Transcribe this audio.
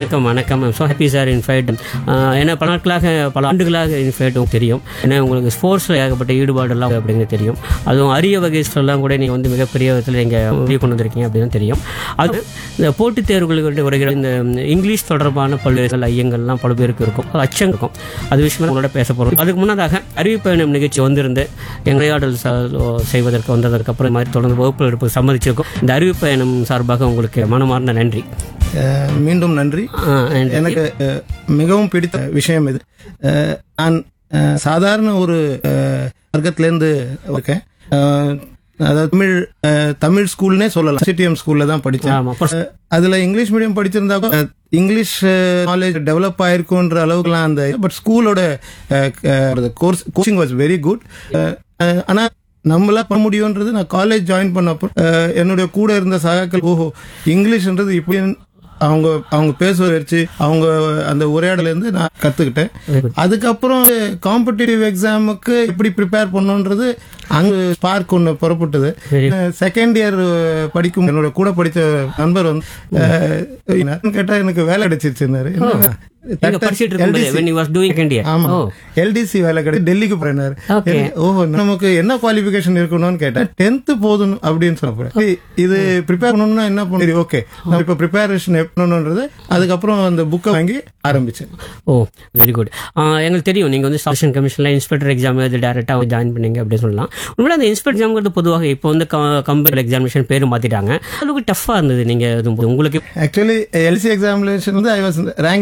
வணக்கம் வணக்கம் so happy sir in fact ஏன்னா பல நாட்களாக பல ஆண்டுகளாக இன்ஃபேக்ட் தெரியும் ஏன்னா உங்களுக்கு ஸ்போர்ட்ஸில் ஏகப்பட்ட ஈடுபாடெல்லாம் அப்படிங்கிறது தெரியும் அதுவும் அரிய வகை எல்லாம் கூட நீங்கள் வந்து மிகப்பெரிய விதத்தில் இங்கே வெளியே கொண்டு வந்திருக்கீங்க அப்படின்னு தெரியும் அது இந்த போட்டித் தேர்வுகளுக்கு வருகிற இந்த இங்கிலீஷ் தொடர்பான பல்வேறு ஐயங்கள்லாம் பல பேருக்கு இருக்கும் அது அச்சம் இருக்கும் அது விஷயமா உங்களோட பேச போகிறோம் அதுக்கு முன்னதாக அறிவிப்பயணம் நிகழ்ச்சி வந்திருந்து எங்கள் உரையாடல் ச- செய்வதற்கு வந்ததற்கு அப்புறம் இந்த மாதிரி தொடர்ந்து வகுப்பு எடுப்பு சம்மதிச்சிருக்கோம் இந்த அறிவிப்பயணம் சார்பாக உங்களுக்கு மனமார்ந்த நன்றி அஹ், மீண்டும் நன்றி ஆ, and எனக்கு அஹ், மிகவும் பிடித்த விஷயம் இது அஹ், நான் அஹ், சாதாரண ஒரு அஹ், வர்க்கத்திலேருந்து இருக்கேன் அஹ், அதாவது தமிழ் அஹ், தமிழ் ஸ்கூல்னே சொல்லலாம் சிடிஎம் ஸ்கூல்ல தான் படித்தேன் ஆமா first- அஹ், அதுல இங்கிலீஷ் மீடியம் படிச்சிருந்தா கூட, அஹ், இங்கிலீஷ் நாலேஜ் டெவலப் ஆயிருக்குன்ற அளவுக்குலாம் அந்த பட் ஸ்கூலோட course coaching was very good ஆனா நம்மளா பண்ண முடியும்ன்றது நான் காலேஜ் ஜாயின் பண்ணப்போ அஹ், என்னுடைய கூட இருந்த சகாக்கள் ஓஹோ இங்கிலீஷ்ன்றது இப்படி அவங்க அவங்க பேசுவதை வச்சு அவங்க அந்த உரையாடல இருந்து நான் கத்துக்கிட்டேன் Very good. அதுக்கப்புறம் காம்படிட்டிவ் எக்ஸாமுக்கு எப்படி ப்ரிப்பேர் பண்ணணுன்றது அங்க ஸ்பார்க் ஒன்று புறப்பட்டது Very செகண்ட் இயர் படிக்கும் என்னோட கூட படிச்ச நண்பர் வந்து அஹ், என்னன்னு கேட்டா எனக்கு வேலை கிடைச்சிருச்சுன்னாரு நீங்க படிச்சிட்டு இருக்கும்போது when you was doing second year ஆமா ஓ எல்டிசி வேலை கிடைச்சு டெல்லிக்கு போறேனாரு Okay. ஓ நமக்கு என்ன குவாலிஃபிகேஷன் இருக்கணும்னு கேட்டேன் டென்த் போதும் அப்படின்னு சொன்னப்ப இது ப்ரிப்பேர் பண்ணணும்னா என்ன பண்ணி ஓகே நான் இப்ப ப்ரிப்பரேஷன் பண்ணணுன்றது அதுக்கப்புறம் அந்த புக்கை வாங்கி ஆரம்பிச்சேன் ஓ வெரி குட் எங்களுக்கு தெரியும் நீங்கள் வந்து செலக்ஷன் கமிஷனில் இன்ஸ்பெக்டர் எக்ஸாம் எழுதி டேரெக்டாக ஜாயின் பண்ணீங்க அப்படின்னு சொல்லலாம் உண்மையில அந்த இன்ஸ்பெக்டர் எக்ஸாம்ங்கிறது பொதுவாக இப்போ வந்து கம்பெனி எக்ஸாமினேஷன் பேர் மாற்றிட்டாங்க அளவுக்கு டஃப்பாக இருந்தது நீங்கள் உங்களுக்கு ஆக்சுவலி எல்சி எக்ஸாமினேஷன் வந்து ஐ வாஸ் ரேங்க்